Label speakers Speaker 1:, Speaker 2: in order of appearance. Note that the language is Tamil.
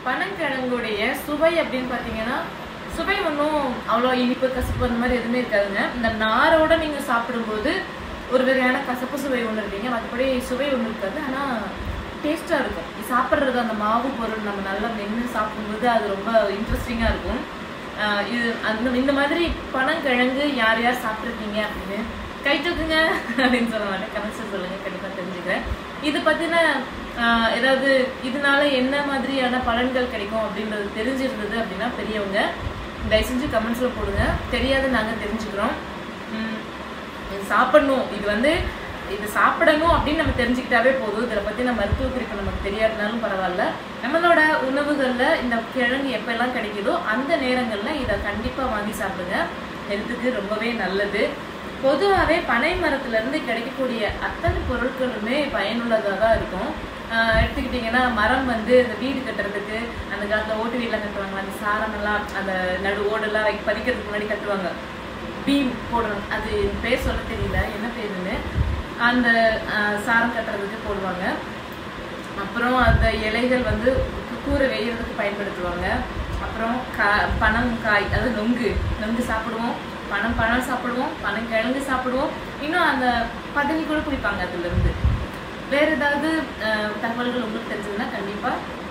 Speaker 1: பனங்கிழங்குடைய சுவை அப்படின்னு பார்த்தீங்கன்னா சுவை ஒன்றும் அவ்வளோ இனிப்பு கசப்பு அந்த மாதிரி எதுவுமே இருக்காதுங்க இந்த நாரோட நீங்கள் சாப்பிடும்போது ஒரு வகையான கசப்பு சுவை ஒன்று இருக்கீங்க மற்றபடி சுவை ஒன்று இருக்காது ஆனால் டேஸ்ட்டாக இருக்கும் சாப்பிட்றது அந்த மாவு பொருள் நம்ம நல்லா மென்று சாப்பிடும்போது அது ரொம்ப இன்ட்ரெஸ்டிங்காக இருக்கும் ஆஹ் இது அந்த இந்த மாதிரி பனங்கிழங்கு யார் யார் சாப்பிட்ருக்கீங்க அப்படின்னு கை தூக்குங்க அப்படின்னு சொல்ல மாட்டேன் கமெண்ட்ஸ் சொல்லுங்க கண்டிப்பாக தெரிஞ்சுக்கிறேன் இது பற்றின ஏதாவது இதனால என்ன மாதிரியான பலன்கள் கிடைக்கும் அப்படின்றது தெரிஞ்சிருந்தது அப்படின்னா பெரியவங்க தயவு செஞ்சு கமெண்ட்ஸில் போடுங்க தெரியாத நாங்கள் தெரிஞ்சுக்கிறோம் உம் இது சாப்பிடணும் இது வந்து இது சாப்பிடணும் அப்படின்னு நம்ம தெரிஞ்சுக்கிட்டாவே போதும் இதில் பற்றின மருத்துவ குறிப்பு நமக்கு தெரியாதுனாலும் பரவாயில்ல நம்மளோட உணவுகளில் இந்த கிழங்கு எப்பெல்லாம் கிடைக்குதோ அந்த நேரங்களில் இதை கண்டிப்பாக வாங்கி சாப்பிடுங்க ஹெல்த்துக்கு ரொம்பவே நல்லது பொதுவாகவே பனை மரத்துலேருந்து கிடைக்கக்கூடிய அத்தனை பொருட்களுமே பயனுள்ளதாக தான் இருக்கும் ஆஹ் எடுத்துக்கிட்டிங்கன்னா மரம் வந்து இந்த வீடு கட்டுறதுக்கு அந்த காலத்தில் ஓட்டு வீட்டில் கட்டுவாங்க அந்த சாரமெல்லாம் அந்த நடு ஓடெல்லாம் வை- பதிக்கிறதுக்கு முன்னாடி கட்டுவாங்க பீம் போடுறோம் அது பேர் சொல்ல தெரியல என்ன பேருன்னு அந்த ஆஹ், சாரம் கட்டுறதுக்கு போடுவாங்க அப்புறம் அந்த இலைகள் வந்து கூரை வேயறதுக்கு பயன்படுத்துவாங்க அப்புறம் கா பனம் காய் அதாவது நொங்கு நொங்கு சாப்பிடுவோம் பனம் பழம் சாப்பிடுவோம் பனம் கிழங்கு சாப்பிடுவோம் இன்னும் அந்த பதனி கூட குடிப்பாங்க அதுலேருந்து வேற ஏதாவது அஹ், தகவல்கள் உங்களுக்கு தெரிஞ்சதுன்னா கண்டிப்பாக